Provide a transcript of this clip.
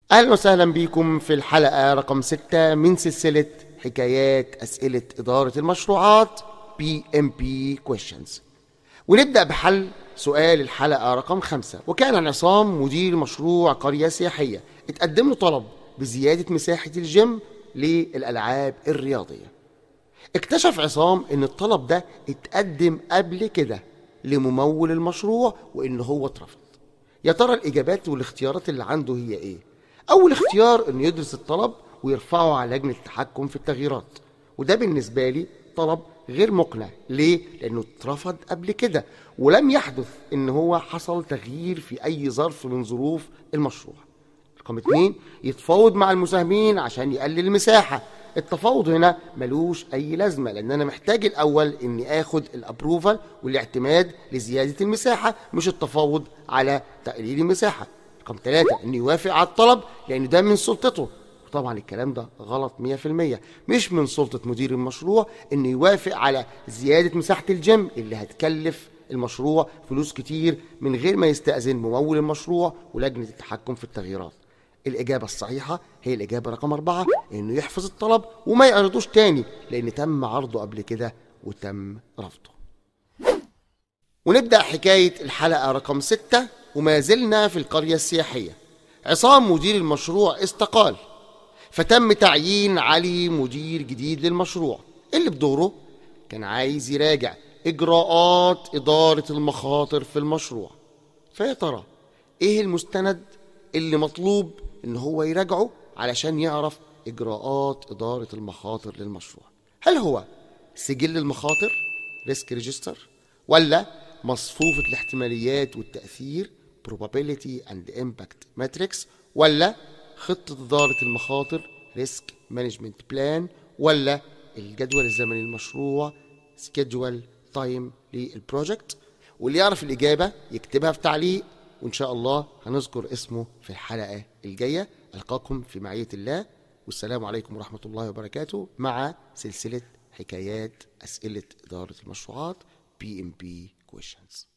أهلا وسهلا بكم في الحلقة رقم 6 من سلسلة حكايات أسئلة إدارة المشروعات PMP Questions ونبدأ بحل سؤال الحلقة رقم 5 وكان عصام مدير مشروع قرية سياحية اتقدم له طلب بزيادة مساحة الجيم للألعاب الرياضية اكتشف عصام ان الطلب ده اتقدم قبل كده لممول المشروع وان هو اترفض يا ترى الاجابات والاختيارات اللي عنده هي ايه اول اختيار انه يدرس الطلب ويرفعه على لجنه التحكم في التغييرات وده بالنسبه لي طلب غير مقنع ليه لانه اترفض قبل كده ولم يحدث ان هو حصل تغيير في اي ظرف من ظروف المشروع رقم اتنين يتفاوض مع المساهمين عشان يقلل المساحة التفاوض هنا ملوش اي لازمة لان انا محتاج الاول اني اخد الابروفال والاعتماد لزيادة المساحة مش التفاوض على تقليل المساحة رقم ثلاثة انه يوافق على الطلب لان ده من سلطته طبعا الكلام ده غلط 100% مش من سلطة مدير المشروع انه يوافق على زيادة مساحة الجيم اللي هتكلف المشروع فلوس كتير من غير ما يستأذن ممول المشروع ولجنة التحكم في التغييرات الإجابة الصحيحة هي الإجابة رقم أربعة إنه يحفظ الطلب وما يعرضوش تاني لأن تم عرضه قبل كده وتم رفضه ونبدأ حكاية الحلقة رقم ستة وما زلنا في القرية السياحية عصام مدير المشروع استقال فتم تعيين علي مدير جديد للمشروع اللي بدوره كان عايز يراجع إجراءات إدارة المخاطر في المشروع فيا ترى إيه المستند اللي مطلوب إن هو يراجعه علشان يعرف إجراءات إدارة المخاطر للمشروع هل هو سجل المخاطر ريسك ريجستر ولا مصفوفة الاحتماليات والتأثير probability and impact matrix ولا خطة إدارة المخاطر risk management plan ولا الجدول الزمني للمشروع schedule time للبروجكت واللي يعرف الإجابة يكتبها في تعليق وإن شاء الله هنذكر اسمه في الحلقة الجاية ألقاكم في معية الله والسلام عليكم ورحمة الله وبركاته مع سلسلة حكايات أسئلة إدارة المشروعات PMP Questions